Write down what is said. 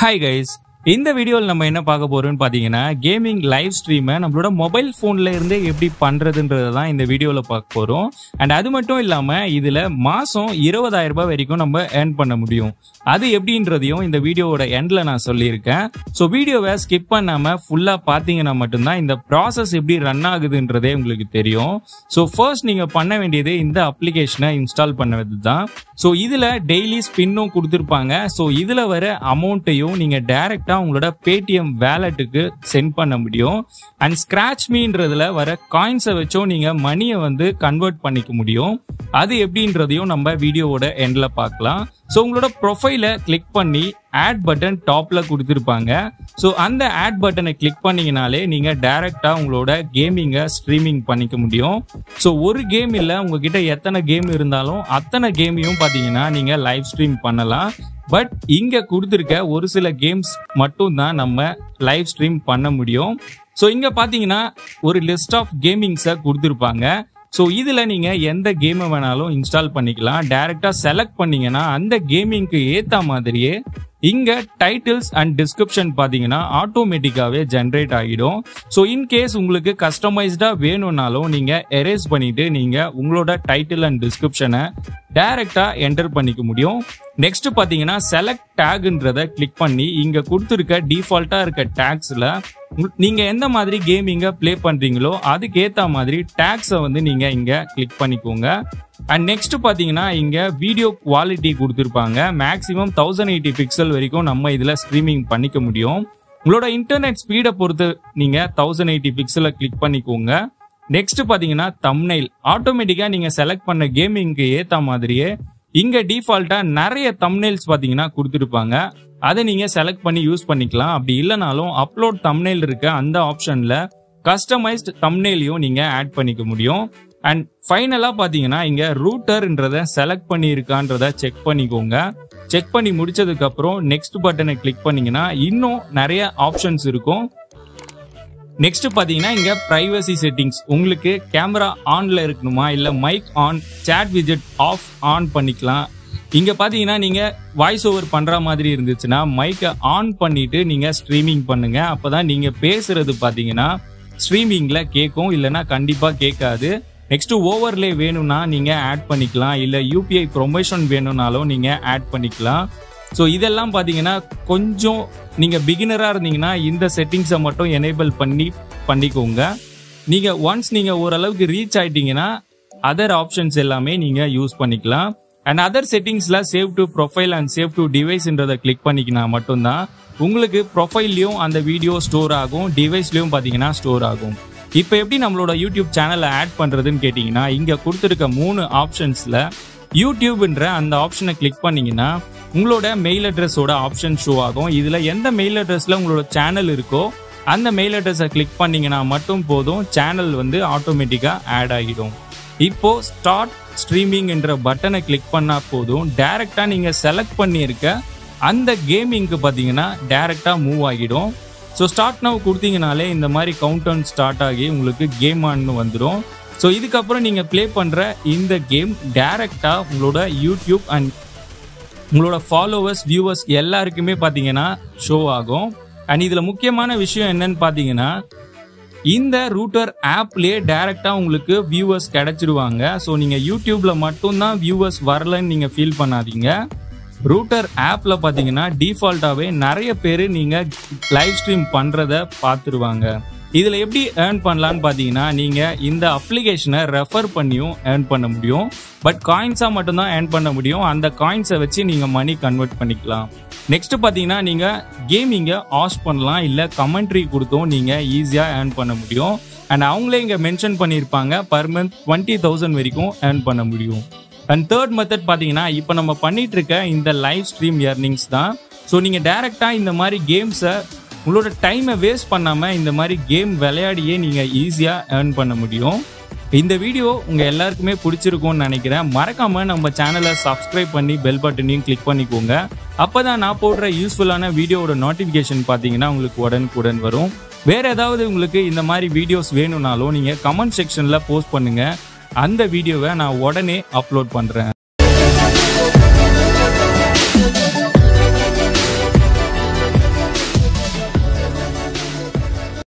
hi guys இந்த வீடியோவில் நம்ம என்ன பார்க்க போறோம்னு பார்த்தீங்கன்னா கேமிங் லைவ் ஸ்ட்ரீமை நம்மளோட மொபைல் ஃபோன்ல இருந்தே எப்படி பண்றதுன்றதை தான் இந்த வீடியோவில் பார்க்க போறோம் அண்ட் அது மட்டும் இல்லாமல் இதில் மாதம் இருபதாயிரம் ரூபாய் வரைக்கும் நம்ம ஏர்ன் பண்ண முடியும் அது எப்படின்றதையும் இந்த வீடியோவோட எண்ட்ல நான் சொல்லியிருக்கேன் ஸோ வீடியோவை ஸ்கிப் பண்ணாமல் ஃபுல்லாக பார்த்தீங்கன்னா மட்டும்தான் இந்த ப்ராசஸ் எப்படி ரன் ஆகுதுன்றதே உங்களுக்கு தெரியும் ஸோ ஃபர்ஸ்ட் நீங்கள் பண்ண வேண்டியது இந்த அப்ளிகேஷனை இன்ஸ்டால் பண்ணது தான் ஸோ இதில் டெய்லி ஸ்பின்னும் கொடுத்துருப்பாங்க ஸோ இதில் வர அமௌண்ட்டையும் நீங்கள் டைரெக்டாக உங்களோட பேடிஎம் வேலெட்டுக்கு சென்ட் பண்ண முடியும் அண்ட் ஸ்க்ராட்ச் மீன்றதுல வர காயின்ஸை வச்சும் நீங்கள் மணியை வந்து கன்வெர்ட் பண்ணிக்க முடியும் அது எப்படின்றதையும் நம்ம வீடியோவோட எண்டில் பார்க்கலாம் ஸோ உங்களோட ப்ரொஃபைலை கிளிக் பண்ணி ஆட் பட்டன் டாப்ல கொடுத்துருப்பாங்க ஸோ அந்த ஆட் பட்டனை கிளிக் பண்ணீங்கனாலே நீங்கள் டைரெக்டாக உங்களோட கேமிங்கை ஸ்ட்ரீமிங் பண்ணிக்க முடியும் ஸோ ஒரு கேம் இல்லை உங்ககிட்ட எத்தனை கேம் இருந்தாலும் அத்தனை கேமையும் பார்த்தீங்கன்னா நீங்கள் லைவ் ஸ்ட்ரீம் பண்ணலாம் பட் இங்கே கொடுத்துருக்க ஒரு சில கேம்ஸ் மட்டும் தான் நம்ம லைவ் ஸ்ட்ரீம் பண்ண முடியும் ஸோ இங்கே பார்த்தீங்கன்னா ஒரு லிஸ்ட் ஆஃப் கேமிங்ஸை கொடுத்துருப்பாங்க ஸோ இதில் நீங்கள் எந்த கேமை வேணாலும் இன்ஸ்டால் பண்ணிக்கலாம் டைரெக்டாக செலக்ட் பண்ணீங்கன்னா அந்த கேமிங்க்கு ஏற்ற மாதிரியே இங்கே டைட்டில்ஸ் அண்ட் டிஸ்கிரிப்ஷன் பார்த்தீங்கன்னா ஆட்டோமேட்டிக்காகவே ஜென்ரேட் ஆகிடும் ஸோ இன்கேஸ் உங்களுக்கு கஸ்டமைஸ்டாக வேணும்னாலும் நீங்கள் எரேஸ் பண்ணிவிட்டு நீங்கள் உங்களோட டைட்டில் அண்ட் டிஸ்கிரிப்ஷனை டைரெக்டாக என்டர் பண்ணிக்க முடியும் நெக்ஸ்ட் பார்த்தீங்கன்னா செலக்ட் டேக்ன்றதை கிளிக் பண்ணி இங்கே கொடுத்துருக்க டிஃபால்ட்டாக இருக்க டேக்ஸில் நீங்கள் எந்த மாதிரி கேமிங்கை ப்ளே பண்ணுறீங்களோ அதுக்கேற்ற மாதிரி டேக்ஸை வந்து நீங்கள் இங்கே கிளிக் பண்ணிக்கோங்க அண்ட் நெக்ஸ்ட் பார்த்தீங்கன்னா இங்கே வீடியோ குவாலிட்டி கொடுத்துருப்பாங்க மேக்ஸிமம் தௌசண்ட் எயிட்டி பிக்சல் வரைக்கும் நம்ம இதில் ஸ்ட்ரீமிங் பண்ணிக்க முடியும் உங்களோட இன்டர்நெட் ஸ்பீடை பொறுத்து நீங்கள் தௌசண்ட் எயிட்டி பிக்சலை கிளிக் பண்ணிக்கோங்க நெக்ஸ்ட் பார்த்தீங்கன்னா தம்னைல் ஆட்டோமேட்டிக்காக நீங்கள் செலக்ட் பண்ண கேமிங்க்கு ஏற்ற மாதிரியே இங்கே டிஃபால்ட்டாக நிறைய தம்னைல்ஸ் பார்த்தீங்கன்னா கொடுத்துருப்பாங்க அதை நீங்கள் செலக்ட் பண்ணி யூஸ் பண்ணிக்கலாம் அப்படி இல்லைனாலும் அப்லோட் தம்னைல் இருக்க அந்த ஆப்ஷனில் கஸ்டமைஸ்ட் தம்னைலையும் நீங்கள் ஆட் பண்ணிக்க முடியும் அண்ட் ஃபைனலாக பார்த்தீங்கன்னா இங்கே ரூட்டர்ன்றதை செலக்ட் பண்ணியிருக்கான்றதை செக் பண்ணிக்கோங்க செக் பண்ணி முடிச்சதுக்கப்புறம் நெக்ஸ்ட் பட்டனை கிளிக் பண்ணீங்கன்னா இன்னும் நிறைய ஆப்ஷன்ஸ் இருக்கும் நெக்ஸ்ட் பார்த்தீங்கன்னா இங்கே ப்ரைவசி செட்டிங்ஸ் உங்களுக்கு கேமரா ஆனில் இருக்கணுமா இல்லை மைக் ஆன் சேட் விஜெட் ஆஃப் ஆன் பண்ணிக்கலாம் இங்கே பார்த்தீங்கன்னா நீங்கள் வாய்ஸ் ஓவர் பண்ணுற மாதிரி இருந்துச்சுன்னா மைக்கை ஆன் பண்ணிட்டு நீங்கள் ஸ்ட்ரீமிங் பண்ணுங்க அப்போ தான் நீங்கள் பேசுறது பார்த்தீங்கன்னா ஸ்ட்ரீமிங்கில் கேட்கும் இல்லைன்னா கண்டிப்பாக கேட்காது நெக்ஸ்ட் ஓவர்லே வேணும்னா நீங்கள் ஆட் பண்ணிக்கலாம் இல்லை யூபிஐ ப்ரொமோஷன் வேணும்னாலும் நீங்கள் ஆட் பண்ணிக்கலாம் ஸோ இதெல்லாம் பார்த்தீங்கன்னா கொஞ்சம் நீங்கள் பிகினராக இருந்தீங்கன்னா இந்த செட்டிங்ஸை மட்டும் எனேபிள் பண்ணி பண்ணிக்கோங்க நீங்கள் ஒன்ஸ் நீங்கள் ஓரளவுக்கு ரீச் ஆயிட்டீங்கன்னா அதர் ஆப்ஷன்ஸ் எல்லாமே நீங்கள் யூஸ் பண்ணிக்கலாம் அண்ட் அதர் செட்டிங்ஸில் save to profile and save to டிவைஸ்ன்றதை கிளிக் பண்ணிக்கினா மட்டும்தான் உங்களுக்கு ப்ரொஃபைல்லையும் அந்த வீடியோ ஸ்டோர் ஆகும் டிவைஸ்லையும் பார்த்தீங்கன்னா ஸ்டோர் ஆகும் இப்போ எப்படி நம்மளோட யூடியூப் சேனலை ஆட் பண்ணுறதுன்னு கேட்டிங்கன்னா இங்கே கொடுத்துருக்க மூணு ஆப்ஷன்ஸில் யூடியூப்ன்ற அந்த ஆப்ஷனை கிளிக் பண்ணீங்கன்னா உங்களோட மெயில் அட்ரஸோட ஆப்ஷன் ஷோ ஆகும் இதில் எந்த மெயில் அட்ரஸில் உங்களோட சேனல் இருக்கோ அந்த மெயில் அட்ரஸை கிளிக் பண்ணீங்கன்னா மட்டும் போதும் சேனல் வந்து ஆட்டோமேட்டிக்காக ஆட் ஆகிடும் இப்போ ஸ்டார்ட் ஸ்ட்ரீமிங் என்ற பட்டனை கிளிக் பண்ணால் போதும் டைரெக்டாக நீங்கள் செலக்ட் பண்ணியிருக்க அந்த கேமிங்க்கு பார்த்தீங்கன்னா டைரெக்டாக மூவ் ஆகிடும் ஸோ ஸ்டார்ட் நவ் கொடுத்தீங்கனாலே இந்த மாதிரி கவுண்ட் டவுன் ஸ்டார்ட் ஆகி உங்களுக்கு கேம் ஆன்னு வந்துடும் ஸோ இதுக்கப்புறம் நீங்கள் ப்ளே பண்ணுற இந்த கேம் டைரெக்டாக உங்களோட யூடியூப் அண்ட் உங்களோட ஃபாலோவர்ஸ் வியூவர்ஸ் எல்லாருக்குமே பார்த்தீங்கன்னா ஷோ ஆகும் அண்ட் இதில் முக்கியமான விஷயம் என்னன்னு பார்த்தீங்கன்னா இந்த ரூட்டர் ஆப்லேயே டைரெக்டாக உங்களுக்கு வியூவர்ஸ் கிடைச்சிருவாங்க ஸோ நீங்கள் யூடியூப்பில் மட்டும்தான் வியூவர்ஸ் வரலன்னு நீங்கள் ஃபீல் பண்ணாதீங்க ரூட்டர் ஆப்பில் பார்த்தீங்கன்னா டிஃபால்ட்டாகவே நிறைய பேர் நீங்கள் லைவ் ஸ்ட்ரீம் பண்ணுறத பார்த்துருவாங்க இதில் எப்படி ஏர்ன் பண்ணலான்னு பார்த்தீங்கன்னா நீங்கள் இந்த அப்ளிகேஷனை ரெஃபர் பண்ணியும் ஏர்ன் பண்ண முடியும் பட் காயின்ஸாக மட்டும்தான் ஏர்ன் பண்ண முடியும் அந்த காயின்ஸை வச்சு நீங்கள் மணி கன்வெர்ட் பண்ணிக்கலாம் நெக்ஸ்ட் பார்த்தீங்கன்னா நீங்கள் கேமிங்கை ஆஸ் பண்ணலாம் இல்லை கமெண்ட்ரி கொடுத்தும் நீங்கள் ஈஸியாக ஏர்ன் பண்ண முடியும் அண்ட் அவங்களே இங்கே மென்ஷன் பண்ணியிருப்பாங்க பர் மந்த் டுவெண்ட்டி தௌசண்ட் வரைக்கும் ஏர்ன் பண்ண முடியும் அண்ட் தேர்ட் மெத்தட் பார்த்தீங்கன்னா இப்போ நம்ம பண்ணிட்டு இருக்க இந்த லைவ் ஸ்ட்ரீம் இயர்னிங்ஸ் தான் ஸோ நீங்கள் டைரெக்டாக இந்த மாதிரி கேம்ஸை உங்களோட டைமை வேஸ்ட் பண்ணாமல் இந்த மாதிரி கேம் விளையாடியே நீங்கள் ஈஸியாக ஏர்ன் பண்ண முடியும் இந்த வீடியோ உங்கள் எல்லாருக்குமே பிடிச்சிருக்கும்னு நினைக்கிறேன் மறக்காமல் நம்ம சேனலை சப்ஸ்கிரைப் பண்ணி பெல் பட்டனையும் கிளிக் பண்ணிக்கோங்க அப்போ தான் நான் போடுற யூஸ்ஃபுல்லான வீடியோவோட நோட்டிஃபிகேஷன் பார்த்தீங்கன்னா உங்களுக்கு உடனுக்குடன் வரும் வேறு ஏதாவது உங்களுக்கு இந்த மாதிரி வீடியோஸ் வேணும்னாலும் நீங்கள் கமெண்ட் செக்ஷனில் போஸ்ட் பண்ணுங்கள் அந்த வீடியோவை நான் உடனே அப்லோட் பண்ணுறேன்